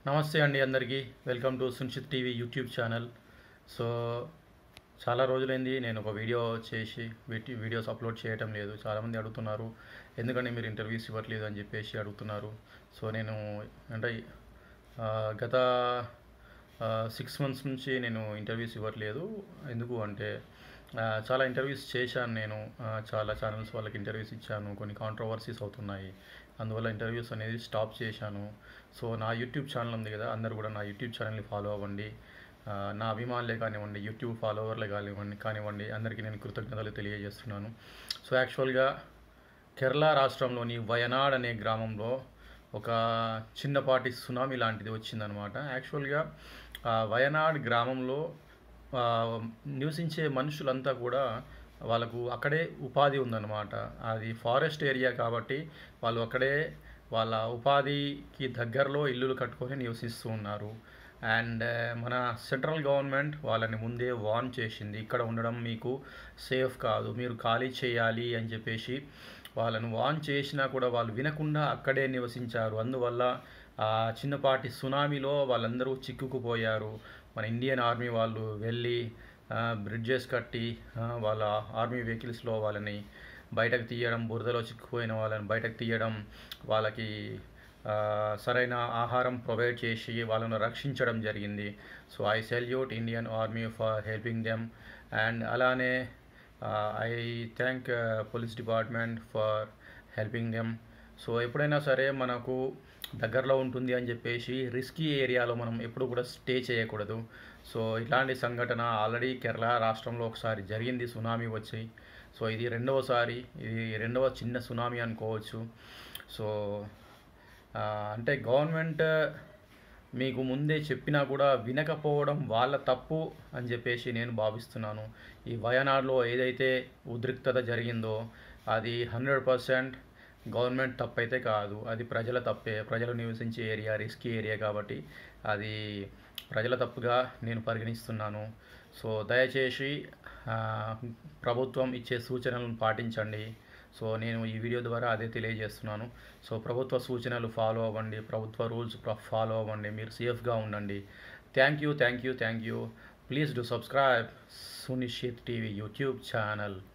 నమస్తే అండి అందరికీ welcome to Sunishchit TV YouTube channel so చాలా రోజులైంది నేను ఒక వీడియో చేసి వీటి వీడియోస్ అప్లోడ్ చేయటం లేదు చాలామంది అడుగుతున్నారు ఎందుకంటే మీరు ఇంటర్వ్యూస్ ఇవ్వట్లేదు అని చెప్పేసి అడుగుతున్నారు సో నేను అంటే ఆ, గత సిక్స్ మంత్స్ నుంచి నేను ఇంటర్వ్యూస్ ఇవ్వట్లేదు ఎందుకు అంటే ఆ, చాలా ఇంటర్వ్యూస్ చేశాను నేను ఆ, చాలా ఛానల్స్ వాళ్ళకి ఇంటర్వ్యూస్ ఇచ్చాను కొన్ని కాంట్రవర్సీస్ అవుతున్నాయి అందువల్ల ఇంటర్వ్యూస్ అనేది స్టాప్ చేశాను సో నా యూట్యూబ్ ఛానల్ ఉంది కదా అందరూ కూడా నా యూట్యూబ్ ఛానల్ని ఫాలో అవ్వండి ఆ, నా అభిమానులే కానివ్వండి యూట్యూబ్ ఫాలోవర్లే కానివ్వండి కానివ్వండి అందరికీ నేను కృతజ్ఞతలు తెలియజేస్తున్నాను సో యాక్చువల్గా కేరళ రాష్ట్రంలోని వయనాడ్ అనే గ్రామంలో ఒక చిన్నపాటి సునామీ లాంటిది వచ్చిందనమాట యాక్చువల్గా ఆ వయనాడ్ గ్రామంలో ఆ, నివసించే మనుషులంతా కూడా వాళ్ళకు అక్కడే ఉపాధి ఉందన్నమాట అది ఫారెస్ట్ ఏరియా కాబట్టి వాళ్ళు అక్కడే వాళ్ళ ఉపాధికి దగ్గరలో ఇల్లులు కట్టుకొని నివసిస్తూ ఉన్నారు అండ్ మన సెంట్రల్ గవర్నమెంట్ వాళ్ళని ముందే వార్న్ చేసింది ఇక్కడ ఉండడం మీకు సేఫ్ కాదు మీరు ఖాళీ చేయాలి అని చెప్పేసి వాళ్ళను వార్న్ చేసినా కూడా వాళ్ళు వినకుండా అక్కడే నివసించారు అందువల్ల ఆ చిన్నపాటి సునామీలో వాళ్ళందరూ చిక్కుకుపోయారు మన ఇండియన్ ఆర్మీ వాళ్ళు వెళ్ళి బ్రిడ్జెస్ కట్టి ఆ, వాళ్ళ ఆర్మీ వెహికల్స్లో వాళ్ళని బయటకు తీయడం బురదలో చిక్కుపోయిన వాళ్ళని బయటకు తీయడం వాళ్ళకి ఆ, సరైన ఆహారం ప్రొవైడ్ చేసి వాళ్ళను రక్షించడం జరిగింది so I salute Indian army for helping them and అలానే I thank police department for helping them so ఎప్పుడైనా సరే మనకు దగ్గరలో ఉంటుంది అని చెప్పేసి రిస్కీ ఏరియాలో మనం ఎప్పుడు కూడా స్టే చేయకూడదు సో ఇలాంటి సంఘటన ఆల్రెడీ కేరళ రాష్ట్రంలో ఒకసారి జరిగింది సునామీ వచ్చి సో ఇది రెండవసారి ఇది రెండవ చిన్న సునామీ అనుకోవచ్చు సో ఆ, అంటే గవర్నమెంట్ మీకు ముందే చెప్పినా కూడా వినకపోవడం వాళ్ళ తప్పు అని చెప్పేసి నేను భావిస్తున్నాను ఈ వయనాడులో ఏదైతే ఉద్రిక్తత జరిగిందో అది హండ్రెడ్ పర్సెంట్ గవర్నమెంట్ తప్పైతే కాదు అది ప్రజల తప్పే ప్రజలు నివసించే ఏరియా రిస్కీ ఏరియా కాబట్టి అది ప్రజల తప్పుగా నేను పరిగణిస్తున్నాను సో దయచేసి ఆ, ప్రభుత్వం ఇచ్చే సూచనలను పాటించండి సో నేను ఈ వీడియో ద్వారా అదే తెలియజేస్తున్నాను సో ప్రభుత్వ సూచనలు ఫాలో అవ్వండి ప్రభుత్వ రూల్స్ ఫాలో అవ్వండి మీరు సేఫ్గా ఉండండి thank you thank you thank you please do subscribe Sunishchit TV YouTube channel